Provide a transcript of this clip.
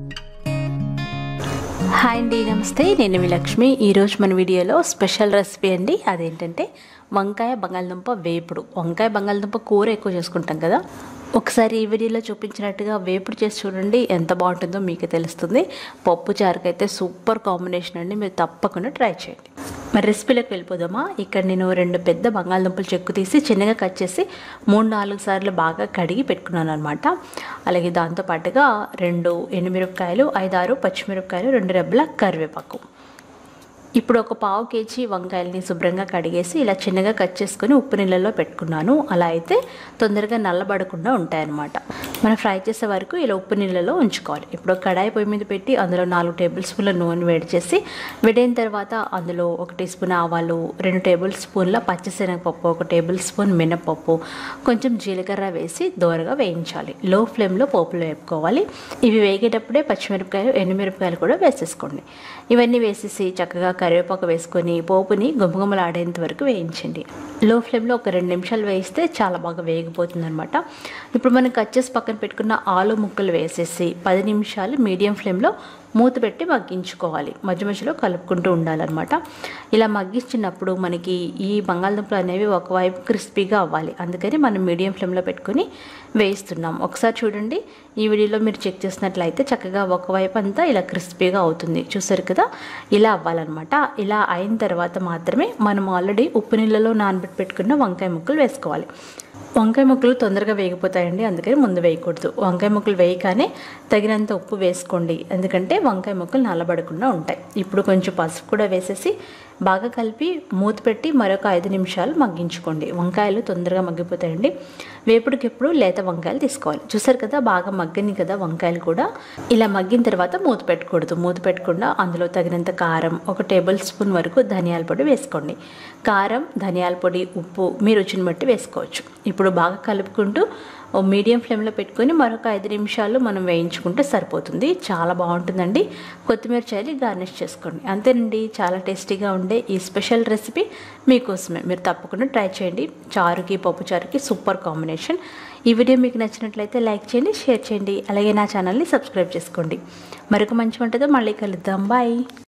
hi అండి నమస్తే నేను మీ లక్ష్మి ఈరోజు మన వీడియోలో స్పెషల్ రెసిపీ అండి అదేంటంటే వంకాయ బంగాళదుంప వేపుడు వంకాయ బంగాళదుంప కూర ఎక్కువ చేసుకుంటాం కదా ఒకసారి ఈ వీడియోలో చూపించినట్టుగా వేపుడు చేసి చూడండి ఎంత బాగుంటుందో మీకు తెలుస్తుంది పప్పు చారుకైతే సూపర్ కాంబినేషన్ అండి మీరు తప్పకుండా ట్రై చేయండి మరి రెసిపీలోకి వెళ్ళిపోదామా ఇక్కడ నేను రెండు పెద్ద బంగాళదుంపలు చెక్కు తీసి చిన్నగా కట్ చేసి మూడు నాలుగు సార్లు బాగా కడిగి పెట్టుకున్నాను అనమాట అలాగే దాంతోపాటుగా రెండు ఎండుమిరపకాయలు ఐదారు పచ్చిమిరపకాయలు రెండు రెబ్బల కరివేపాకు ఇప్పుడు ఒక పావు కేజీ వంకాయలని శుభ్రంగా కడిగేసి ఇలా చిన్నగా కట్ చేసుకొని ఉప్పు నీళ్ళలో పెట్టుకున్నాను అలా అయితే తొందరగా నల్లబడకుండా ఉంటాయన్నమాట మనం ఫ్రై చేసే వరకు ఇలా ఉప్పు నీళ్ళలో ఉంచుకోవాలి ఇప్పుడు కడాయి పొయ్యి మీద పెట్టి అందులో నాలుగు టేబుల్ స్పూన్ల నూనె వేడి చేసి వేడైన తర్వాత అందులో ఒక టీ స్పూన్ ఆవాలు రెండు టేబుల్ స్పూన్ల పచ్చిశనగపప్పు ఒక టేబుల్ స్పూన్ మినపప్పు కొంచెం జీలకర్ర వేసి దోరగా వేయించాలి లో ఫ్లేమ్లో పోపులు వేపుకోవాలి ఇవి వేగేటప్పుడే పచ్చిమిరపకాయలు ఎండుమిరపకాయలు కూడా వేసేసుకోండి ఇవన్నీ వేసేసి చక్కగా కరివేపాకు వేసుకొని పోపుని గుమగుమలాడేంత వరకు వేయించండి లో ఫ్లేమ్లో ఒక రెండు నిమిషాలు వేయిస్తే చాలా బాగా వేగిపోతుంది అనమాట ఇప్పుడు మనం కట్ చేసి పక్కన పెట్టుకున్న ఆలు ముక్కలు వేసేసి పది నిమిషాలు మీడియం ఫ్లేమ్లో మూత పెట్టి మగ్గించుకోవాలి మధ్య మధ్యలో కలుపుకుంటూ ఉండాలన్నమాట ఇలా మగ్గించినప్పుడు మనకి ఈ బంగాళదుంపలు అనేవి ఒకవైపు క్రిస్పీగా అవ్వాలి అందుకని మనం మీడియం ఫ్లేమ్లో పెట్టుకొని వేయిస్తున్నాం ఒకసారి చూడండి ఈ వీడియోలో మీరు చెక్ చేసినట్లయితే చక్కగా ఒకవైపు అంతా ఇలా క్రిస్పీగా అవుతుంది చూసారు కదా ఇలా అవ్వాలన్నమాట ఇలా అయిన తర్వాత మాత్రమే మనం ఆల్రెడీ ఉప్పు నీళ్ళలో నానబెట్టి పెట్టుకున్న వంకాయ ముక్కలు వేసుకోవాలి వంకాయ ముక్కలు తొందరగా వేగిపోతాయండి అందుకని ముందు వేయకూడదు వంకాయ ముక్కలు వేయగానే తగినంత ఉప్పు వేసుకోండి ఎందుకంటే వంకాయ ముక్కలు నల్లబడకుండా ఉంటాయి ఇప్పుడు కొంచెం పసుపు కూడా వేసేసి బాగా కలిపి మూత పెట్టి మరొక ఐదు నిమిషాలు మగ్గించుకోండి వంకాయలు తొందరగా మగ్గిపోతాయండి వేపుడికి ఎప్పుడు లేత వంకాయలు తీసుకోవాలి చూసారు కదా బాగా మగ్గని కదా వంకాయలు కూడా ఇలా మగ్గిన తర్వాత మూత పెట్టకూడదు మూత పెట్టకుండా అందులో తగినంత కారం ఒక టేబుల్ స్పూన్ వరకు ధనియాల పొడి వేసుకోండి కారం ధనియాల పొడి ఉప్పు మీ రుచిని బట్టి వేసుకోవచ్చు ఇప్పుడు బాగా కలుపుకుంటూ ఓ మీడియం ఫ్లేమ్లో పెట్టుకొని మరొక ఐదు నిమిషాలు మనం వేయించుకుంటే సరిపోతుంది చాలా బాగుంటుందండి కొత్తిమీర చల్లి గార్నిష్ చేసుకోండి అంతేనండి చాలా టేస్టీగా ఉండే ఈ స్పెషల్ రెసిపీ మీకోసమే మీరు తప్పకుండా ట్రై చేయండి చారుకి పప్పు చారుకి సూపర్ కాంబినేషన్ ఈ వీడియో మీకు నచ్చినట్లయితే లైక్ చేయండి షేర్ చేయండి అలాగే నా ఛానల్ని సబ్స్క్రైబ్ చేసుకోండి మరొక మంచి వంటతో మళ్ళీ కలుద్దాం బాయ్